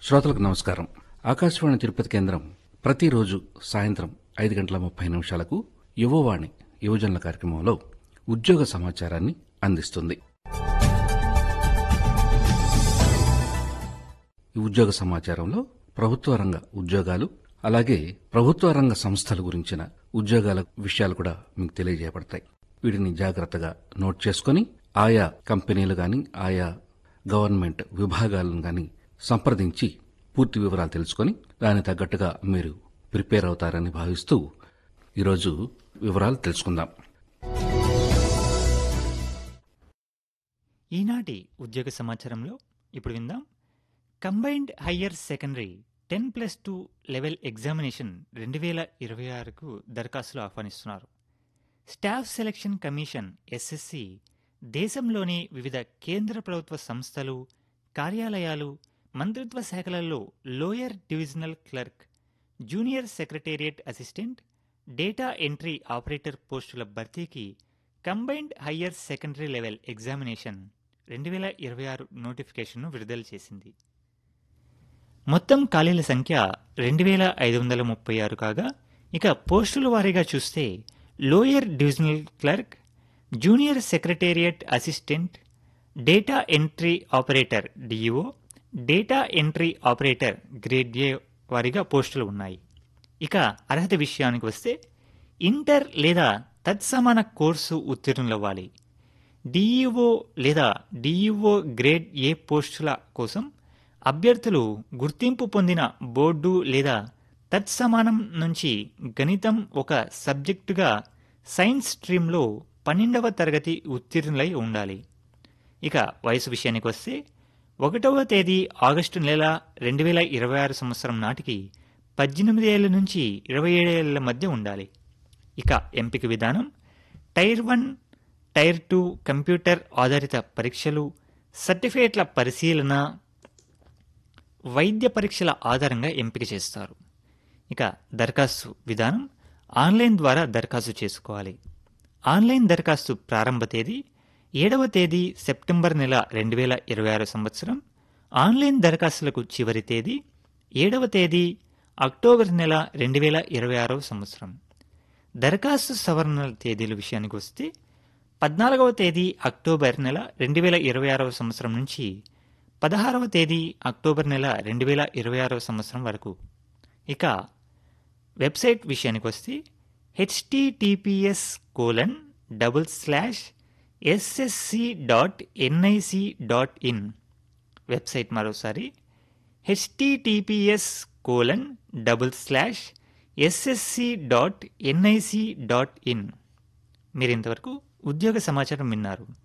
శ్రోతలకు నమస్కారం ఆకాశవాణి తిరుపతి కేంద్రం ప్రతిరోజు సాయంత్రం ఐదు గంటల ముప్పై నిమిషాలకు యువవాణి యువజనుల కార్యక్రమంలో ఉద్యోగ సమాచారాన్ని అందిస్తుంది ఈ ఉద్యోగ సమాచారంలో ప్రభుత్వ రంగ ఉద్యోగాలు అలాగే ప్రభుత్వ రంగ సంస్థల గురించిన ఉద్యోగాల విషయాలు కూడా మీకు తెలియజేయబడతాయి వీటిని జాగ్రత్తగా నోట్ చేసుకొని ఆయా కంపెనీలు గాని ఆయా గవర్నమెంట్ విభాగాలను గాని సంప్రదించి పూర్తి వివరాలు తెలుసుకొని దానికి తగ్గట్టుగా మీరు ప్రిపేర్ అవుతారని భావిస్తూ ఈరోజు వివరాలు తెలుసుకుందాం ఈనాటి ఉద్యోగ సమాచారంలో ఇప్పుడు విందాం combined higher secondary ten plus two level examination రెండు వేల ఇరవై ఆరుకు దరఖాస్తులు ఆహ్వానిస్తున్నారు స్టాఫ్ సెలక్షన్ కమిషన్ ఎస్ఎస్సి దేశంలోని వివిధ కేంద్ర ప్రభుత్వ సంస్థలు కార్యాలయాలు మంత్రిత్వ శాఖలలో lower divisional clerk junior secretariat assistant data entry operator పోస్టుల భర్తీకి combined higher secondary level examination రెండు వేల ఇరవై ఆరు నోటిఫికేషన్ను విడుదల చేసింది మొత్తం ఖాళీల సంఖ్య రెండు వేల ఐదు వందల ముప్పై ఆరు కాగా ఇక పోస్టుల వారీగా చూస్తే lower divisional clerk junior secretariat assistant data entry operator DEO data entry operator grade A వారీగా పోస్టులు ఉన్నాయి ఇక అర్హత విషయానికి వస్తే ఇంటర్ లేదా తత్సమాన కోర్సు ఉత్తీర్ణులవ్వాలి డిఈఓ లేదా డిఈఓ గ్రేడ్ ఏ పోస్టుల కోసం అభ్యర్థులు గుర్తింపు పొందిన బోర్డు లేదా తత్సమానం నుంచి గణితం ఒక సబ్జెక్టుగా సైన్స్ స్ట్రీమ్లో పన్నెండవ తరగతి ఉత్తీర్ణులై ఉండాలి ఇక వయసు విషయానికి వస్తే ఒకటవ తేదీ ఆగస్టు నెల రెండు వేల ఇరవై ఆరు సంవత్సరం నాటికి పద్దెనిమిది ఏళ్ల నుంచి ఇరవై ఏడు ఏళ్ల మధ్య ఉండాలి ఇక ఎంపిక విధానం tier one tier two computer ఆధారిత పరీక్షలు సర్టిఫికేట్ల పరిశీలన వైద్య పరీక్షల ఆధారంగా ఎంపిక చేస్తారు ఇక దరఖాస్తు విధానం ఆన్లైన్ ద్వారా దరఖాస్తు చేసుకోవాలి ఆన్లైన్ దరఖాస్తు ప్రారంభ తేదీ ఏడవ తేదీ సెప్టెంబర్ నెల రెండు వేల ఇరవై ఆరు సంవత్సరం ఆన్లైన్ దరఖాస్తులకు చివరి తేదీ ఏడవ తేదీ అక్టోబర్ నెల రెండు వేల ఇరవై ఆరవ సంవత్సరం దరఖాస్తు సవరణల తేదీల విషయానికి వస్తే పద్నాలుగవ తేదీ అక్టోబర్ నెల రెండు వేల ఇరవై ఆరవ సంవత్సరం నుంచి పదహారవ తేదీ అక్టోబర్ నెల రెండు వేల ఇరవై ఆరవ సంవత్సరం వరకు ఇక వెబ్సైట్ విషయానికి వస్తే HTTPS colon double slash SSC dot NIC dot in website మరోసారి HTTPS colon double slash SSC dot NIC dot in మీరు ఇంతవరకు ఉద్యోగ సమాచారం విన్నారు